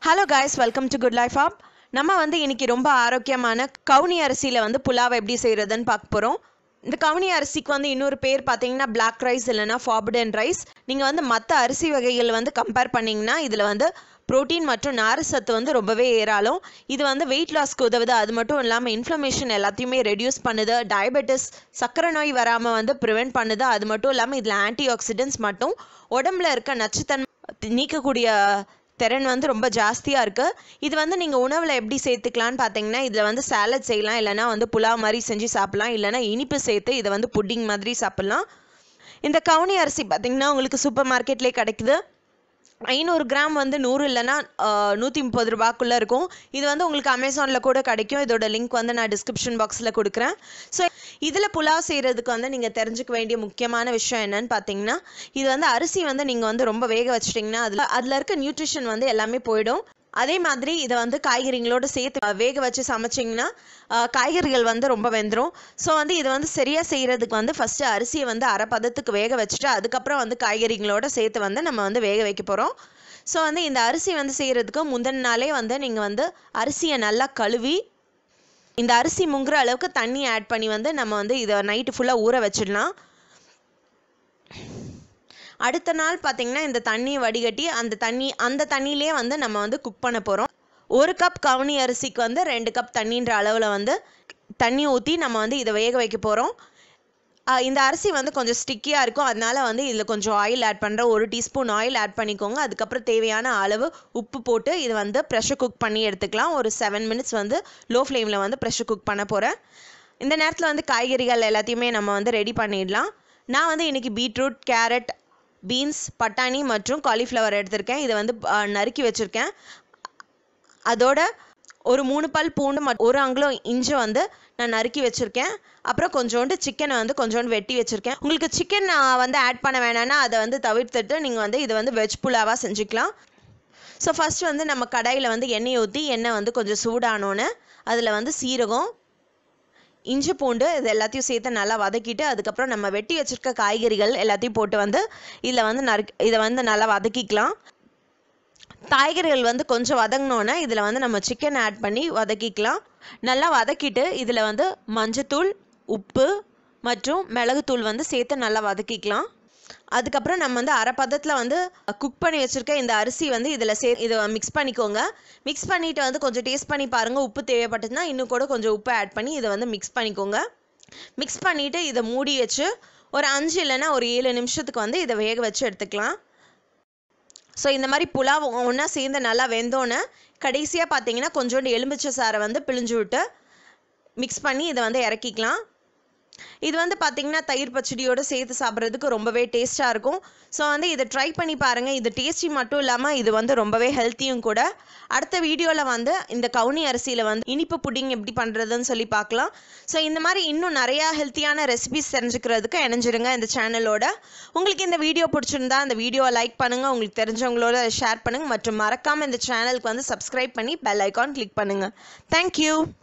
hello guys welcome to good life of நம்ம வந்து இன்னைக்கு ரொம்ப ஆரோக்கியமான கவுனி அரிசியில் வந்து புலாவை எப்படி செய்கிறதுன்னு பார்க்க போகிறோம் இந்த கவுனி அரிசிக்கு வந்து இன்னொரு பேர் பார்த்தீங்கன்னா பிளாக் ரைஸ் இல்லைன்னா ஃபார்படன் ரைஸ் நீங்கள் வந்து மற்ற அரிசி வகைகள் வந்து கம்பேர் பண்ணிங்கன்னா இதில் வந்து புரோட்டீன் மற்றும் நார் சத்து வந்து ரொம்பவே ஏறாலும் இது வந்து வெயிட் லாஸ்க்கு உதவுது அது மட்டும் இல்லாமல் இன்ஃப்ளமேஷன் எல்லாத்தையுமே ரெடியூஸ் பண்ணுது டயபெட்டிஸ் சக்கரை நோய் வராமல் வந்து ப்ரிவெண்ட் பண்ணுது அது மட்டும் இல்லாமல் இதில் ஆன்டி ஆக்சிடென்ட்ஸ் மட்டும் உடம்புல இருக்க நச்சுத்தன்மை நீக்கக்கூடிய திறன் வந்து ரொம்ப ஜாஸ்தியாக இருக்குது இது வந்து நீங்கள் உணவில் எப்படி சேர்த்துக்கலான்னு பார்த்தீங்கன்னா இதில் வந்து சாலட் செய்யலாம் இல்லைனா வந்து புலாவ் மாதிரி செஞ்சு சாப்பிட்லாம் இல்லைனா இனிப்பு சேர்த்து இதை வந்து புட்டிங் மாதிரி சாப்பிட்லாம் இந்த கவுனி அரிசி பார்த்தீங்கன்னா உங்களுக்கு சூப்பர் மார்க்கெட்லேயே கிடைக்குது ஐநூறு கிராம் வந்து நூறு இல்லைன்னா நூற்றி முப்பது ரூபாக்குள்ளே இருக்கும் இது வந்து உங்களுக்கு அமேசானில் கூட கிடைக்கும் இதோட லிங்க் வந்து நான் டிஸ்கிரிப்ஷன் பாக்ஸில் கொடுக்குறேன் ஸோ இதில் புலாவ் செய்கிறதுக்கு வந்து நீங்கள் தெரிஞ்சுக்க வேண்டிய முக்கியமான விஷயம் என்னன்னு பார்த்தீங்கன்னா இது வந்து அரிசி வந்து நீங்கள் வந்து ரொம்ப வேக வச்சிட்டிங்கன்னா அதில் அதில் இருக்க நியூட்ரிஷன் வந்து எல்லாமே போயிடும் அதே மாதிரி இதை வந்து காய்கறிகளோடு சேர்த்து வேக வச்சு சமைச்சிங்கன்னா காய்கறிகள் வந்து ரொம்ப வெந்துடும் ஸோ வந்து இது வந்து சரியாக செய்கிறதுக்கு வந்து ஃபஸ்ட்டு அரிசியை வந்து அரை பதத்துக்கு வேக வச்சுட்டு அதுக்கப்புறம் வந்து காய்கறிகளோட சேர்த்து வந்து நம்ம வந்து வேக வைக்க போகிறோம் ஸோ வந்து இந்த அரிசி வந்து செய்கிறதுக்கு முந்தின நாளே வந்து நீங்கள் வந்து அரிசியை நல்லா கழுவி இந்த அரிசி முங்குற அளவுக்கு தண்ணி ஆட் பண்ணி வந்து நம்ம வந்து இதை நைட்டு ஃபுல்லாக ஊற வச்சிடலாம் அடுத்த நாள் பார்த்திங்கன்னா இந்த தண்ணியை வடிகட்டி அந்த தண்ணி அந்த தண்ணியிலே வந்து நம்ம வந்து குக் பண்ண போகிறோம் ஒரு கப் கவுனி அரிசிக்கு வந்து ரெண்டு கப் தண்ணின்ற அளவில் வந்து தண்ணி ஊற்றி நம்ம வந்து இதை வேக வைக்க போகிறோம் இந்த அரிசி வந்து கொஞ்சம் ஸ்டிக்கியாக இருக்கும் அதனால வந்து இதில் கொஞ்சம் ஆயில் ஆட் பண்ணுற ஒரு டீஸ்பூன் ஆயில் ஆட் பண்ணிக்கோங்க அதுக்கப்புறம் தேவையான அளவு உப்பு போட்டு இது வந்து ப்ரெஷர் குக் பண்ணி எடுத்துக்கலாம் ஒரு செவன் மினிட்ஸ் வந்து லோ ஃப்ளேமில் வந்து ப்ரெஷர் குக் பண்ண போகிறேன் இந்த நேரத்தில் வந்து காய்கறிகள் எல்லாத்தையுமே நம்ம வந்து ரெடி பண்ணிடலாம் நான் வந்து இன்றைக்கி பீட்ரூட் கேரட் பீன்ஸ் பட்டாணி மற்றும் காலிஃப்ளவர் எடுத்திருக்கேன் இதை வந்து நறுக்கி வச்சுருக்கேன் அதோட ஒரு மூணு பல் பூண்டு மட் ஒரு அங்குலம் இஞ்சி வந்து நான் நறுக்கி வச்சுருக்கேன் அப்புறம் கொஞ்சோண்டு சிக்கனை வந்து கொஞ்சோண்டு வெட்டி வச்சுருக்கேன் உங்களுக்கு சிக்கன் வந்து ஆட் பண்ண வேணான்னா அதை வந்து தவிர்த்துட்டு நீங்கள் வந்து இது வந்து வெஜ் புலாவாக செஞ்சுக்கலாம் ஸோ ஃபஸ்ட் வந்து நம்ம கடாயில் வந்து எண்ணெய் ஊற்றி எண்ணெய் வந்து கொஞ்சம் சூடானோன்னு அதில் வந்து சீரகம் இஞ்சி பூண்டு இது எல்லாத்தையும் சேர்த்து நல்லா வதக்கிட்டு அதுக்கப்புறம் நம்ம வெட்டி வச்சுருக்க காய்கறிகள் எல்லாத்தையும் போட்டு வந்து இதில் வந்து நறு இதை வந்து நல்லா வதக்கிக்கலாம் காய்கறிகள் வந்து கொஞ்சம் வதங்கினோன்னே இதில் வந்து நம்ம சிக்கன் ஆட் பண்ணி வதக்கிக்கலாம் நல்லா வதக்கிட்டு இதில் வந்து மஞ்சத்தூள் உப்பு மற்றும் மிளகுத்தூள் வந்து சேர்த்து நல்லா வதக்கிக்கலாம் அதுக்கப்புறம் நம்ம வந்து அரை பதத்தில் வந்து குக் பண்ணி வச்சுருக்க இந்த அரிசி வந்து இதில் சே இதை மிக்ஸ் பண்ணிக்கோங்க மிக்ஸ் பண்ணிவிட்டு வந்து கொஞ்சம் டேஸ்ட் பண்ணி பாருங்கள் உப்பு தேவைப்பட்டதுன்னா இன்னும் கூட கொஞ்சம் உப்பு ஆட் பண்ணி இதை வந்து மிக்ஸ் பண்ணிக்கோங்க மிக்ஸ் பண்ணிவிட்டு இதை மூடி வச்சு ஒரு அஞ்சு இல்லைன்னா ஒரு ஏழு நிமிஷத்துக்கு வந்து இதை வேக வச்சு எடுத்துக்கலாம் ஸோ இந்த மாதிரி புலாவ் ஒன்றா சேர்ந்து நல்லா வெந்தோன்னே கடைசியாக பார்த்தீங்கன்னா கொஞ்சோண்டு எலுமிச்சை சாரை வந்து பிழிஞ்சு விட்டு மிக்ஸ் பண்ணி இதை வந்து இறக்கிக்கலாம் இது வந்து பார்த்திங்கன்னா தயிர் பச்சடியோடு சேர்த்து சாப்பிட்றதுக்கு ரொம்பவே டேஸ்ட்டாக இருக்கும் ஸோ வந்து இதை ட்ரை பண்ணி பாருங்கள் இது டேஸ்டி மட்டும் இல்லாமல் இது வந்து ரொம்பவே ஹெல்த்தியும் கூட அடுத்த வீடியோவில் வந்து இந்த கவுனி அரிசியில் வந்து இனிப்பு புட்டிங் எப்படி பண்ணுறதுன்னு சொல்லி பார்க்கலாம் ஸோ இந்த மாதிரி இன்னும் நிறையா ஹெல்த்தியான ரெசிபிஸ் தெரிஞ்சுக்கிறதுக்கு இணைஞ்சிருங்க இந்த சேனலோட உங்களுக்கு இந்த வீடியோ பிடிச்சிருந்தா இந்த வீடியோவை லைக் பண்ணுங்கள் உங்களுக்கு தெரிஞ்சவங்களோட ஷேர் பண்ணுங்கள் மற்றும் மறக்காமல் இந்த சேனலுக்கு வந்து சப்ஸ்கிரைப் பண்ணி பெல் ஐக்கான் கிளிக் பண்ணுங்கள் தேங்க்யூ